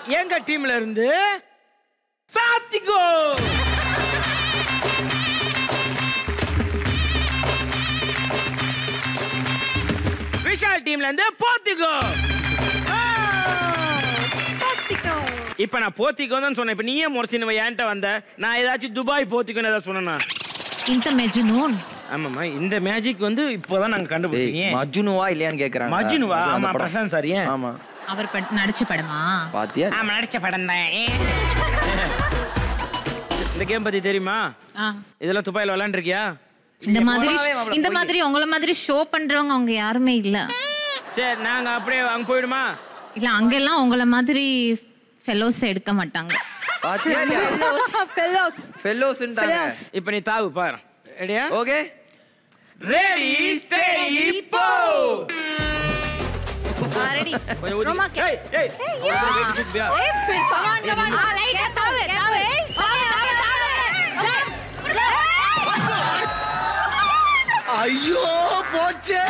எங்க டீம்ல இருந்து சாத்திகோ விஷால் டீம்ல இருந்து போத்திகோ இப்ப நான் போத்திக்கோ தான் சொன்னேன் இப்ப நீயே முறைச்சின்னு என்கிட்ட வந்த நான் ஏதாச்சும் துபாய் போத்திக்கோன்னு ஏதாவது சொன்னேன்னா ఇంత మెజునూన్ ஆமாம்மா இந்த மேஜிக் வந்து இப்போதான் நாங்க கண்டுபிடிச்சீங்க டேய், மஜ்னுவா இல்லையான்னு கேக்குறாங்க மஜ்னுவா? அந்த ஆமா, படம். பிரசாந்த் சார், ஏன்? ஆமா அவர் பட்- நடிச்ச படமா பாத்தியா ஆமா நடிச்ச படம் தான் இந்த கேம் பத்தி தெரியுமா ஆ. இதெல்லாம் துபாயில விளையாண்டுருக்கியா இந்த மாதிரி சும்மாவே மாப்பிள இந்த போய். மாதிரி உங்கள மாதிரி ஷோ பண்றவங்க அவங்க யாருமே இல்ல சரி நாங்க அப்படியே அங்க போயிடுமா இல்ல அங்கெல்லாம் உங்கள மாதிரி ஃபெலோஸ் எடுக்க மாட்டாங்க பாத்தியா ஃபெல்லோஸ்ன்றாங்க இப்ப நீ தாவு பாரு ரெடியா ஓகே ரெடி ஸ்டெடி போ கொஞ்சம் ஊதி. ஏய், ஏய், அப்புறம் weight தூக்குவியா? ஐயோ போச்சே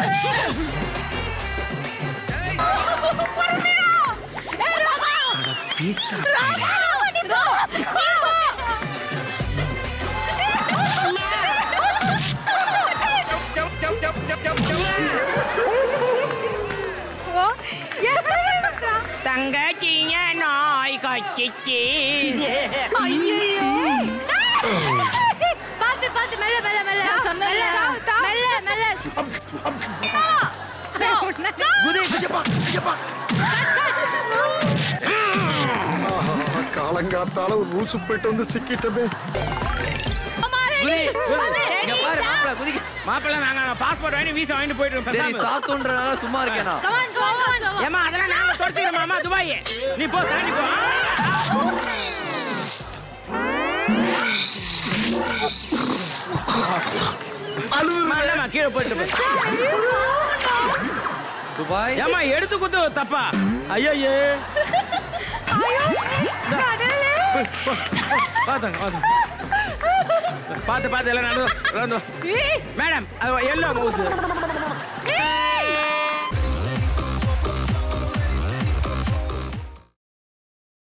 தங்கச்சிய நாய் கச்சிச்சு பாத்து பாத்து மெல்ல மெல்ல மெல்ல மெல்ல மெல்ல மெல்ல காலங்காத்தால ஒரு ரூசு போயிட்டு வந்து சிக்கிட்டமே குதி, குதி. இங்க பாரு மாப்பிள குதிக்க மாப்பிள்ளை நாங்க பாஸ்போர்ட் வாங்கி வீசா வாங்கிட்டு போயிட்டு சரி இருக்கோம் சாத்துன்றனால சும்மா இருக்கேனா come on come on come on ஏமா அதெல்லாம் நாங்க தொடச்சிக்கிறோமா துபாய் நீ போ தாண்டி போ மாமா கீழே போயிட்டு போ. துபாய் ஏமா எடுத்து குத்து தப்பா ஐயோ பாத்துங்க பாத்துங்க பார்த்து பார்த்து எல்லாம் நடந்து நடந்து மேடம் அது எல்லோ ஊத்து